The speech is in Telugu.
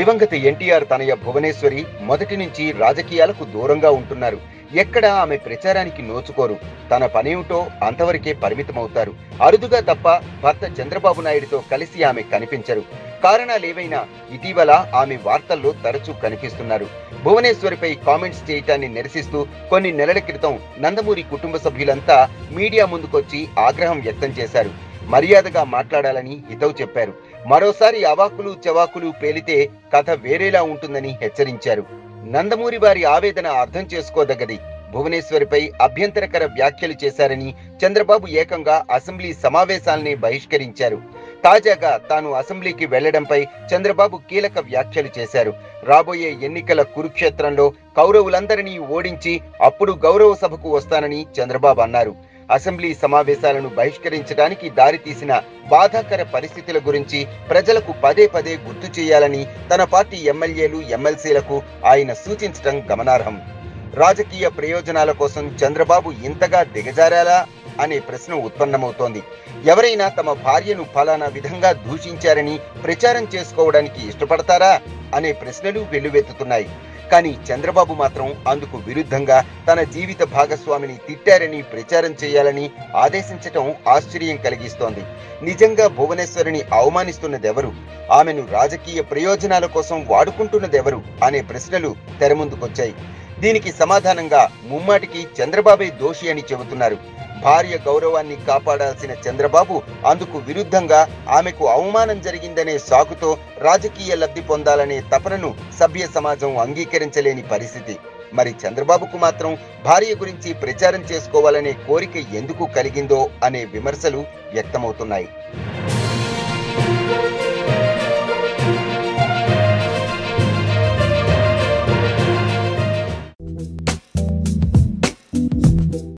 దివంగత ఎన్టీఆర్ తనయ భువనేశ్వరి మొదటి నుంచి రాజకీయాలకు దూరంగా ఉంటున్నారు ఎక్కడ ఆమె ప్రచారానికి నోచుకోరు తన పనేమిటో అంతవరకే పరిమితమవుతారు అరుదుగా తప్ప భర్త చంద్రబాబు నాయుడుతో కలిసి ఆమె కనిపించరు కారణాలేవైనా ఇటీవల ఆమె వార్తల్లో తరచూ కనిపిస్తున్నారు భువనేశ్వరిపై కామెంట్స్ చేయటాన్ని నిరసిస్తూ కొన్ని నెలల క్రితం నందమూరి కుటుంబ సభ్యులంతా మీడియా ముందుకొచ్చి ఆగ్రహం వ్యక్తం చేశారు మర్యాదగా మాట్లాడాలని హితవు చెప్పారు మరోసారి అవాకులు చవాకులు పేలితే కథ వేరేలా ఉంటుందని హెచ్చరించారు నందమూరి వారి ఆవేదన అర్థం చేసుకోదగ్గది భువనేశ్వరిపై అభ్యంతరకర వ్యాఖ్యలు చేశారని చంద్రబాబు ఏకంగా అసెంబ్లీ సమావేశాల్ని బహిష్కరించారు తాజాగా తాను అసెంబ్లీకి వెళ్లడంపై చంద్రబాబు కీలక వ్యాఖ్యలు చేశారు రాబోయే ఎన్నికల కురుక్షేత్రంలో కౌరవులందరినీ ఓడించి అప్పుడు గౌరవ సభకు వస్తానని చంద్రబాబు అన్నారు అసెంబ్లీ సమావేశాలను బహిష్కరించడానికి దారితీసిన బాధాకర పరిస్థితుల గురించి ప్రజలకు పదే పదే గుర్తు చేయాలని తన పార్టీ ఎమ్మెల్యేలు ఎమ్మెల్సీలకు ఆయన సూచించడం గమనార్హం రాజకీయ ప్రయోజనాల కోసం చంద్రబాబు ఇంతగా దిగజారాలా అనే ప్రశ్న ఉత్పన్నమవుతోంది ఎవరైనా తమ భార్యను ఫలానా విధంగా దూషించారని ప్రచారం చేసుకోవడానికి ఇష్టపడతారా అనే ప్రశ్నలు వెల్లువెత్తుతున్నాయి కానీ చంద్రబాబు మాత్రం అందుకు విరుద్ధంగా తన జీవిత భాగస్వామిని తిట్టారని ప్రచారం చేయాలని ఆదేశించటం ఆశ్చర్యం కలిగిస్తోంది నిజంగా భువనేశ్వరిని అవమానిస్తున్నదెవరు ఆమెను రాజకీయ ప్రయోజనాల కోసం వాడుకుంటున్నదెవరు అనే ప్రశ్నలు తెరముందుకొచ్చాయి దీనికి సమాధానంగా ముమ్మాటికి చంద్రబాబే దోషి అని చెబుతున్నారు భార్య గౌరవాన్ని కాపాడాల్సిన చంద్రబాబు అందుకు విరుద్ధంగా ఆమెకు అవమానం జరిగిందనే సాకుతో రాజకీయ లబ్ధి పొందాలనే తపనను సభ్య సమాజం అంగీకరించలేని పరిస్థితి మరి చంద్రబాబుకు మాత్రం భార్య గురించి ప్రచారం చేసుకోవాలనే కోరిక ఎందుకు కలిగిందో అనే విమర్శలు వ్యక్తమవుతున్నాయి